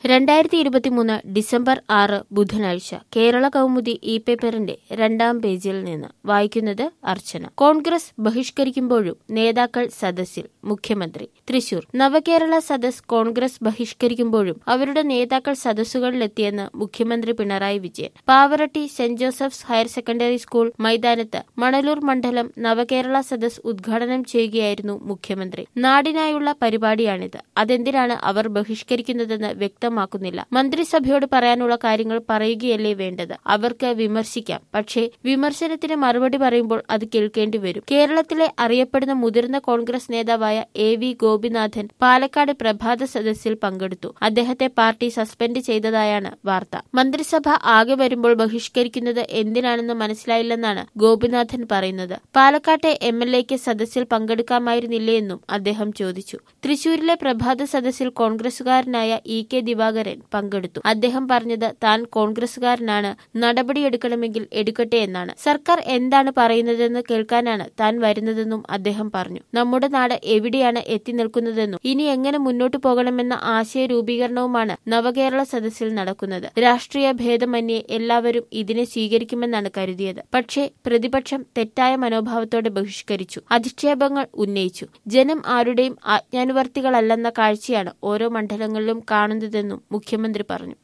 രണ്ടായിരത്തി ഇരുപത്തിമൂന്ന് ഡിസംബർ ആറ് ബുധനാഴ്ച കേരള കൗമുദി ഇ പേപ്പറിന്റെ രണ്ടാം പേജിൽ നിന്ന് വായിക്കുന്നത് അർച്ചന കോൺഗ്രസ് ബഹിഷ്കരിക്കുമ്പോഴും നേതാക്കൾ സദസ്സിൽ മുഖ്യമന്ത്രി തൃശൂർ നവകേരള സദസ് കോൺഗ്രസ് ബഹിഷ്കരിക്കുമ്പോഴും അവരുടെ നേതാക്കൾ സദസ്സുകളിലെത്തിയെന്ന് മുഖ്യമന്ത്രി Pinarayi Vijayan Pavaratty saint Joseph's higher secondary school മൈതാനത്ത് മണലൂർ മണ്ഡലം നവകേരള സദസ് ഉദ്ഘാടനം ചെയ്യുകയായിരുന്നു മുഖ്യമന്ത്രി നാടിനായുള്ള പരിപാടിയാണിത് അതെന്തിനാണ് അവർ ബഹിഷ്കരിക്കുന്നതെന്ന് വ്യക്തമാക്കുന്നില്ല മന്ത്രിസഭയോട് പറയാനുള്ള കാര്യങ്ങൾ പറയുകയല്ലേ വേണ്ടത് അവർക്ക് വിമർശിക്കാം പക്ഷേ വിമർശനത്തിന് മറുപടി പറയുമ്പോൾ അത് കേൾക്കേണ്ടി വരും കേരളത്തിലെ അറിയപ്പെടുന്ന മുതിർന്ന കോൺഗ്രസ് നേതാവായ എ വി ഗോപിനാഥൻ പാലക്കാട് പ്രഭാത സദസ്സിൽ പങ്കെടുത്തു അദ്ദേഹത്തെ പാർട്ടി സസ്പെൻഡ് ചെയ്തതായാണ് വാർത്ത മന്ത്രിസഭ ആകെ വരുമ്പോൾ ബഹിഷ്കരിക്കുന്നത് എന്തിനാണെന്ന് മനസ്സിലായില്ലെന്നാണ് ഗോപിനാഥൻ പറയുന്നത് പാലക്കാട്ടെ എം എൽ എക്ക് സദസ്സിൽ പങ്കെടുക്കാമായിരുന്നില്ലേ എന്നും അദ്ദേഹം ചോദിച്ചു തൃശൂരിലെ പ്രഭാത സദസ്സിൽ കോൺഗ്രസുകാരനായ ഇ കെ ദിവാകരൻ പങ്കെടുത്തു അദ്ദേഹം പറഞ്ഞത് താൻ കോൺഗ്രസുകാരനാണ് നടപടിയെടുക്കണമെങ്കിൽ എടുക്കട്ടെ എന്നാണ് സർക്കാർ എന്താണ് പറയുന്നതെന്ന് കേൾക്കാനാണ് താൻ വരുന്നതെന്നും അദ്ദേഹം പറഞ്ഞു നമ്മുടെ നാട് എവിടെയാണ് എത്തി നിൽക്കുന്നതെന്നും ഇനി എങ്ങനെ മുന്നോട്ടു പോകണമെന്ന ആശയ രൂപീകരണവുമാണ് നവകേരള സദസ്സിൽ നടക്കുന്നത് രാഷ്ട്രീയ ഭേദമന്യേ എല്ലാവരും ഇതിനെ സ്വീകരിക്കുമെന്നാണ് കരുതിയത് പക്ഷേ പ്രതിപക്ഷം തെറ്റായ മനോഭാവത്തോടെ ബഹിഷ്കരിച്ചു അധിക്ഷേപങ്ങൾ ഉന്നയിച്ചു ജനം ആരുടെയും ആജ്ഞാനുവർത്തികളല്ലെന്ന കാഴ്ചയാണ് ഓരോ മണ്ഡലങ്ങളിലും കാണുന്നതെന്നും മുഖ്യമന്ത്രി പറഞ്ഞു